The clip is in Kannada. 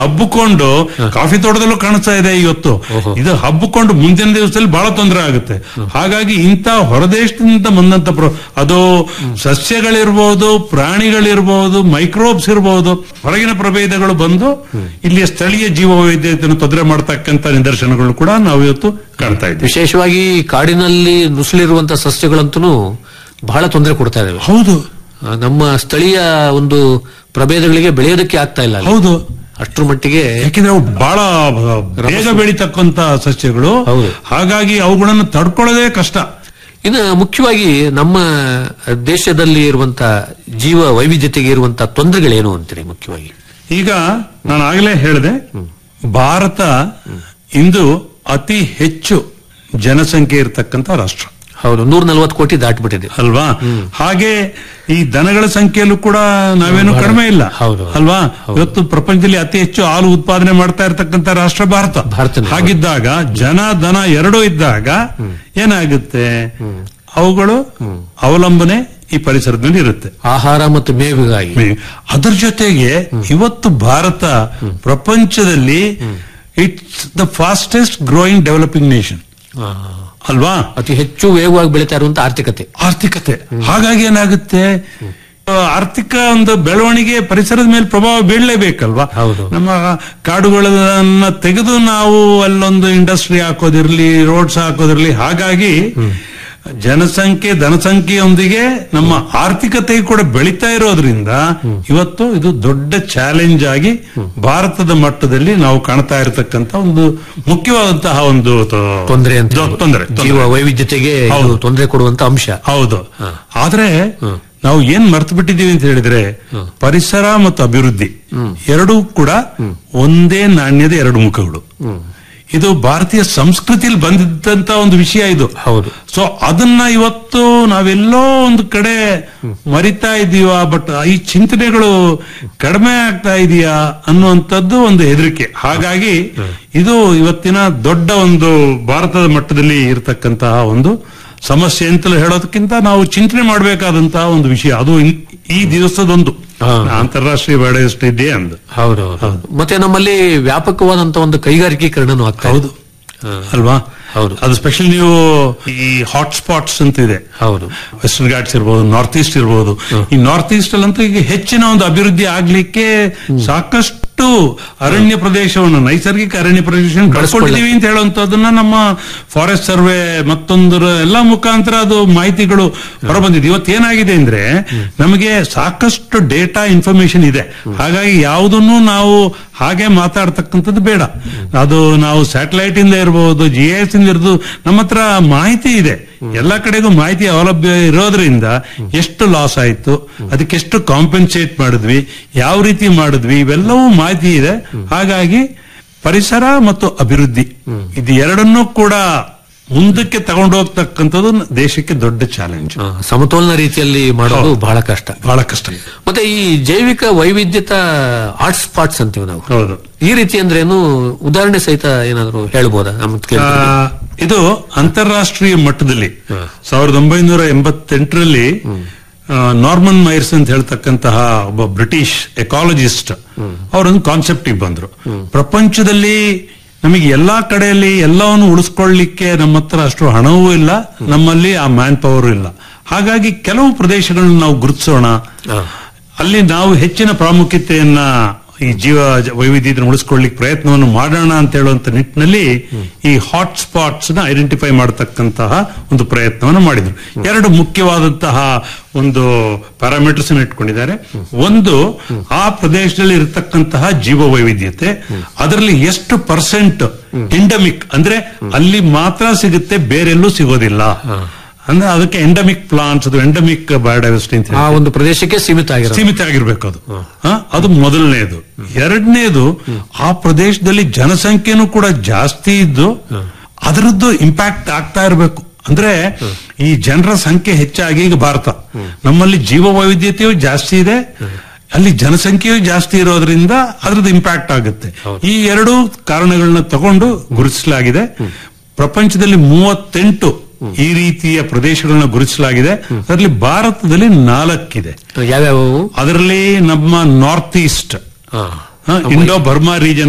ಹಬ್ಬಿಕೊಂಡು ಕಾಫಿ ತೋಟದಲ್ಲೂ ಕಾಣಿಸ್ತಾ ಇದೆ ಇವತ್ತು ಇದು ಹಬ್ಬಿಕೊಂಡು ಮುಂದಿನ ದಿವಸದಲ್ಲಿ ಬಹಳ ತೊಂದರೆ ಆಗುತ್ತೆ ಹಾಗಾಗಿ ಇಂಥ ಹೊರದೇಶದಿಂದ ಬಂದಂತ ಪ್ರ- ಅದು ಸಸ್ಯಗಳಿರ್ಬೋದು ಪ್ರಾಣಿಗಳಿರ್ಬೋದು ಮೈಕ್ರೋಬ್ಸ್ ಇರಬಹುದು ಹೊರಗಿನ ಪ್ರಭೇದಗಳು ಬಂದು ಇಲ್ಲಿಯ ಸ್ಥಳೀಯ ಜೀವ ವೈವಿಧ್ಯತೆಯನ್ನು ತೊಂದರೆ ಮಾಡತಕ್ಕಂತ ನಿದರ್ಶನಗಳು ಕೂಡ ನಾವು ಇವತ್ತು ಕಾಣ್ತಾ ಇದ್ದೀವಿ ವಿಶೇಷವಾಗಿ ಕಾಡಿನಲ್ಲಿ ನುಸುಳಿರುವಂತಹ ಸಸ್ಯಗಳಂತೂ ಬಹಳ ತೊಂದರೆ ಕೊಡ್ತಾ ಇದಾವೆ ಹೌದು ಆ, ನಮ್ಮ ಸ್ಥಳೀಯ ಒಂದು ಪ್ರಭೇದಗಳಿಗೆ ಬೆಳೆಯೋದಕ್ಕೆ ಆಗ್ತಾ ಇಲ್ಲ ಅಲ್ಲಿ. ಹೌದು ಅಷ್ಟ್ರ ಮಟ್ಟಿಗೆ ಯಾಕೆಂದ್ರೆ ಅವು ಬಹಳ ಬೇಗ ಬೆಳೀತಕ್ಕಂತ ಸಸ್ಯಗಳು ಹೌದು. ಹಾಗಾಗಿ ಅವುಗಳನ್ನು ತಡ್ಕೊಳ್ಳೋದೇ ಕಷ್ಟ ಇನ್ನು ಮುಖ್ಯವಾಗಿ ನಮ್ಮ ದೇಶದಲ್ಲಿ ಇರುವಂತಹ ಜೀವ ವೈವಿಧ್ಯತೆಗೆ ಇರುವಂತಹ ತೊಂದರೆಗಳೇನು ಅಂತೀರಿ ಮುಖ್ಯವಾಗಿ ಈಗ ನಾನು ಆಗಲೇ ಹೇಳಿದೆ ಭಾರತ ಇಂದು ಅತಿ ಹೆಚ್ಚು ಜನಸಂಖ್ಯೆ ಇರತಕ್ಕಂತ ರಾಷ್ಟ್ರ ಹೌದು ನೂರ ನಲ್ವತ್ತು ಕೋಟಿ ದಾಟ್ಬಿಟ್ಟಿದೆ ಅಲ್ವಾ ಹಾಗೆ ಈ ದನಗಳ ಸಂಖ್ಯೆಯಲ್ಲೂ ಕೂಡ ನಾವೇನು ಕಡಿಮೆ ಇಲ್ಲ ಹೌದು. ಅಲ್ವಾ ಇವತ್ತು ಪ್ರಪಂಚದಲ್ಲಿ ಅತಿ ಹೆಚ್ಚು ಹಾಲು ಉತ್ಪಾದನೆ ಮಾಡ್ತಾ ಇರತಕ್ಕಂತ ರಾಷ್ಟ್ರ ಭಾರತ ಭಾರತನೇ. ಹಾಗಿದ್ದಾಗ ಜನ ದನ ಎರಡೂ ಇದ್ದಾಗ ಏನಾಗುತ್ತೆ ಅವುಗಳು ಅವಲಂಬನೆ ಈ ಪರಿಸರದ ಮೇಲೆ ಇರುತ್ತೆ ಆಹಾರ ಮತ್ತು ಮೇವಿಗಾಗಿ ಅದರ ಜೊತೆಗೆ ಇವತ್ತು ಭಾರತ ಪ್ರಪಂಚದಲ್ಲಿ it's the fastest growing developing nation ಆ, ಅಲ್ವಾ ಅತಿ ಹೆಚ್ಚು ವೇಗವಾಗಿ ಬೆಳೀತಾ ಇರುವಂತಹ ಆರ್ಥಿಕತೆ ಆರ್ಥಿಕತೆ ಹಾಗಾಗಿ ಏನಾಗುತ್ತೆ ಆ, ಆರ್ಥಿಕ ಒಂದು ಬೆಳವಣಿಗೆ ಪರಿಸರದ ಮೇಲೆ ಪ್ರಭಾವ ಬೀಳಲೇಬೇಕಲ್ವಾ ಹೌದು. ನಮ್ಮ ಕಾಡುಗಳನ್ನ ತೆಗೆದು ನಾವು ಅಲ್ಲೊಂದು ಇಂಡಸ್ಟ್ರಿ ಹಾಕೋದಿರ್ಲಿ ರೋಡ್ಸ್ ಹಾಕೋದಿರ್ಲಿ ಹಾಗಾಗಿ ಜನಸಂಖ್ಯೆ ಧನಸಂಖ್ಯೆಯೊಂದಿಗೆ ನಮ್ಮ ಆರ್ಥಿಕತೆ ಕೂಡ ಬೆಳೀತಾ ಇರೋದ್ರಿಂದ ಇವತ್ತು ಇದು ದೊಡ್ಡ ಚಾಲೆಂಜ್ ಆಗಿ ಭಾರತದ ಮಟ್ಟದಲ್ಲಿ ನಾವು ಕಾಣ್ತಾ ಇರತಕ್ಕಂತ ಒಂದು ಮುಖ್ಯವಾದಂತಹ ಒಂದು ತ- ತೊಂದರೆ ಅಂತ ದೊ- ತೊಂದರೆ ತೊಂದರೆ. ಜೀವ ವೈವಿಧ್ಯತೆಗೆ ಇದು ಹೌದು. ತೊಂದರೆ ಕೊಡುವಂತ ಅಂಶ ಹೌದು ಆದ್ರೆ ನಾವು ಏನ್ ಮರ್ತು ಬಿಟ್ಟಿದೀವಿ ಅಂತ ಹೇಳಿದ್ರೆ ಪರಿಸರ ಮತ್ತು ಅಭಿವೃದ್ಧಿ ಎರಡೂ ಕೂಡ ಒಂದೇ ನಾಣ್ಯದ ಎರಡು ಮುಖಗಳು ಇದು ಭಾರತೀಯ ಸಂಸ್ಕೃತಿಯಲ್ಲಿ ಬಂದಿದ್ದಂತ ಒಂದು ವಿಷಯ ಇದು ಹೌದು. ಸೊ ಅದನ್ನ ಇವತ್ತು ನಾವೆಲ್ಲೋ ಒಂದು ಕಡೆ ಮರಿತಾ ಇದೀವ ಬಟ್ ಈ ಚಿಂತನೆಗಳು ಕಡಿಮೆ ಆಗ್ತಾ ಇದೆಯಾ ಅನ್ನುವಂಥದ್ದು ಒಂದು ಹೆದರಿಕೆ ಹಾಗಾಗಿ ಇದು ಇವತ್ತಿನ ದೊಡ್ಡ ಒಂದು ಭಾರತದ ಮಟ್ಟದಲ್ಲಿ ಇರತಕ್ಕಂತಹ ಒಂದು ಸಮಸ್ಯೆ ಅಂತಲೂ ಹೇಳೋದಕ್ಕಿಂತ ನಾವು ಚಿಂತನೆ ಮಾಡಬೇಕಾದಂತಹ ಒಂದು ವಿಷಯ ಅದು ಇನ್- ಈ ದಿವಸದೊಂದು ಹಾ. ಅಂತಾರಾಷ್ಟ್ರೀಯ ಬಯೋಡೈವರ್ಸಿಟಿ ಡೇ ಅಂದು ಹೌದು ಹೌದು ಮತ್ತೆ ನಮ್ಮಲ್ಲಿ ವ್ಯಾಪಕವಾದಂತ ಒಂದು ಕೈಗಾರಿಕೀಕರಣನೂ ಆಗ್ತಾ ಇದೆ. ಹೌದು ಅಲ್ವಾ ಹೌದು. ಅದು ಸ್ಪೆಷಲ್ ನೀವು ಈ ಹಾಟ್ ಸ್ಪಾಟ್ಸ್ ಅಂತ ಇದೆ ಹೌದು ವೆಸ್ಟರ್ನ್ ಘಾಟ್ಸ್ ಇರ್ಬೋದು ನಾರ್ತ್ ಈಸ್ಟ್ ಇರ್ಬೋದು ಈ ನಾರ್ತ್ ಈಸ್ಟ್ ಅಲ್ಲಂತೂ ಈಗ ಹೆಚ್ಚಿನ ಒಂದು ಅಭಿವೃದ್ಧಿ ಆಗ್ಲಿಕ್ಕೆ ಸಾಕಷ್ಟು ಅರಣ್ಯ ಪ್ರದೇಶವನ್ನು ನೈಸರ್ಗಿಕ ಅರಣ್ಯ ಪ್ರದೇಶವನ್ನು ಕಳ್ಕೊಂಡಿದೀವಿ ಅಂತ ಹೇಳುವಂತದನ್ನ ನಮ್ಮ ಫಾರೆಸ್ಟ್ ಸರ್ವೆ ಮತ್ತೊಂದರ ಎಲ್ಲ ಮುಖಾಂತರ ಅದು ಮಾಹಿತಿಗಳು ಹೊರಬಂದಿದೆ ಇವತ್ತು ಏನಾಗಿದೆ ಅಂದ್ರೆ ನಮಗೆ ಸಾಕಷ್ಟು ಡೇಟಾ ಇನ್ಫಾರ್ಮೇಶನ್ ಇದೆ ಹಾಗಾಗಿ ಯಾವುದನ್ನು ನಾವು ಹಾಗೆ ಮಾತಾಡ್ತಕ್ಕಂಥದ್ದು ಬೇಡ ಅದು ನಾವು ಸ್ಯಾಟಲೈಟ್ ಇಂದ ಇರಬಹುದು ಜಿ ಎಸ್ ಇಂದ ಇರೋದು ನಮ್ಮ ಹತ್ರ ಮಾಹಿತಿ ಇದೆ ಎಲ್ಲ ಕಡೆಗೂ ಮಾಹಿತಿ ಸೌಲಭ್ಯ ಇರೋದ್ರಿಂದ ಎಷ್ಟು ಲಾಸ್ ಆಯ್ತು ಅದಕ್ಕೆ ಎಷ್ಟು ಕಾಂಪೆನ್ಸೇಟ್ ಮಾಡಿದ್ವಿ ಯಾವ ರೀತಿ ಮಾಡಿದ್ವಿ ಇವೆಲ್ಲವೂ ಮಾಹಿತಿ ಇದೆ ಹಾಗಾಗಿ ಪರಿಸರ ಮತ್ತು ಅಭಿವೃದ್ಧಿ ಇದು ಎರಡನ್ನೂ ಕೂಡ ಮುಂದಕ್ಕೆ ತಗೊಂಡು ಹೋಗ್ತಕ್ಕಂಥದ್ದು ದೇಶಕ್ಕೆ ದೊಡ್ಡ ಚಾಲೆಂಜ್ ಆ, ಸಮತೋಲನ ರೀತಿಯಲ್ಲಿ ಮಾಡೋದು ಬಹಳ ಕಷ್ಟ ಬಹಳ ಕಷ್ಟ ಮತ್ತೆ ಈ ಜೈವಿಕ ವೈವಿಧ್ಯತಾ ಹಾಟ್ ಸ್ಪಾಟ್ಸ್ ಅಂತೀವಿ ನಾವು ಹೌದು ಈ ರೀತಿ ಅಂದ್ರೆ ಏನು ಉದಾಹರಣೆ ಸಹಿತ ಏನಾದ್ರು ಹೇಳ್ಬೋದಾ ನಮ್ ಆ, ಇದು ಅಂತಾರಾಷ್ಟ್ರೀಯ ಮಟ್ಟದಲ್ಲಿ ಸಾವಿರದ ಒಂಬೈನೂರ ಎಂಬತ್ತೆಂಟರಲ್ಲಿ ಆ, ನಾರ್ಮನ್ ಮೈರ್ಸ್ ಅಂತ ಹೇಳ್ತಕ್ಕಂತಹ ಒಬ್ಬ ಬ್ರಿಟಿಷ್ ಎಕಾಲಜಿಸ್ಟ್ ಅವರೊಂದು ಕಾನ್ಸೆಪ್ಟ್ ಬಂದ್ರು ಪ್ರಪಂಚದಲ್ಲಿ ನಮಗೆ ಎಲ್ಲಾ ಕಡೆಯಲ್ಲಿ ಎಲ್ಲವನ್ನು ಉಳಿಸ್ಕೊಳ್ಳಿಕ್ಕೆ ನಮ್ಮ ಹತ್ರ ಅಷ್ಟು ಹಣವೂ ಇಲ್ಲ ನಮ್ಮಲ್ಲಿ ಆ ಮ್ಯಾನ್ ಪವರ್ ಇಲ್ಲ ಹಾಗಾಗಿ ಕೆಲವು ಪ್ರದೇಶಗಳನ್ನ ನಾವು ಗುರುತಿಸೋಣ ಅಲ್ಲಿ ನಾವು ಹೆಚ್ಚಿನ ಪ್ರಾಮುಖ್ಯತೆಯನ್ನ ಈ ಜೀವ ಜ- ವೈವಿಧ್ಯತೆಯನ್ನು ಉಳಿಸ್ಕೊಳ್ಳಿಕ್ಕೆ ಪ್ರಯತ್ನವನ್ನು ಮಾಡೋಣ ಅಂತ ಹೇಳುವಂತ ನಿಟ್ಟಿನಲ್ಲಿ ಈ ಹಾಟ್ ಸ್ಪಾಟ್ಸ್ ನ ಐಡೆಂಟಿಫೈ ಮಾಡತಕ್ಕಂತಹ ಒಂದು ಪ್ರಯತ್ನವನ್ನು ಮಾಡಿದ್ರು ಎರಡು ಮುಖ್ಯವಾದಂತಹ ಒಂದು ಪ್ಯಾರಾಮೀಟರ್ಸ್ ಇಟ್ಕೊಂಡಿದ್ದಾರೆ ಒಂದು ಆ ಪ್ರದೇಶದಲ್ಲಿ ಇರತಕ್ಕಂತಹ ಜೀವ ವೈವಿಧ್ಯತೆ ಅದರಲ್ಲಿ ಎಷ್ಟು ಪರ್ಸೆಂಟ್ ಎಂಡಮಿಕ್ ಅಂದ್ರೆ ಅಲ್ಲಿ ಮಾತ್ರ ಸಿಗುತ್ತೆ ಬೇರೆಲ್ಲೂ ಸಿಗೋದಿಲ್ಲ ಅಂದ್ರೆ ಅದಕ್ಕೆ ಎಂಡಮಿಕ್ ಪ್ಲಾಂಟ್ಸ್ ಅದು ಎಂಡಮಿಕ್ ಬಯೋಡೈವರ್ಸಿಟಿ ಅಂತ ಆ ಒಂದು ಪ್ರದೇಶಕ್ಕೆ ಸೀಮಿತ ಆಗಿರೋದು ಸೀಮಿತ ಆಗಿರ್ಬೇಕು ಅದು ಹ? ಅದು ಮೊದಲನೇದು ಎರಡನೇದು ಆ ಪ್ರದೇಶದಲ್ಲಿ ಜನಸಂಖ್ಯೆನೂ ಕೂಡ ಜಾಸ್ತಿ ಇದ್ದು ಅದರದ್ದು ಇಂಪ್ಯಾಕ್ಟ್ ಆಗ್ತಾ ಇರಬೇಕು ಅಂದ್ರೆ ಈ ಜನರ ಸಂಖ್ಯೆ ಹೆಚ್ಚಾಗಿ ಈಗ ಭಾರತ ನಮ್ಮಲ್ಲಿ ಜೀವ ವೈವಿಧ್ಯತೆಯೂ ಜಾಸ್ತಿ ಇದೆ ಅಲ್ಲಿ ಜನಸಂಖ್ಯೆಯೂ ಜಾಸ್ತಿ ಇರೋದ್ರಿಂದ ಅದ್ರದ್ದು ಇಂಪ್ಯಾಕ್ಟ್ ಆಗುತ್ತೆ ಈ ಎರಡು ಕಾರಣಗಳನ್ನ ತಗೊಂಡು ಗುರುತಿಸಲಾಗಿದೆ ಪ್ರಪಂಚದಲ್ಲಿ ಮೂವತ್ತೆಂಟು ಈ ರೀತಿಯ ಪ್ರದೇಶಗಳನ್ನ ಗುರುತಿಸಲಾಗಿದೆ ಅದರಲ್ಲಿ ಭಾರತದಲ್ಲಿ ನಾಲ್ಕಿದೆ ಯಾವ್ಯಾವ ಅದರಲ್ಲಿ ನಮ್ಮ ನಾರ್ತ್ ಈಸ್ಟ್ ಹಾ. Indo Burma region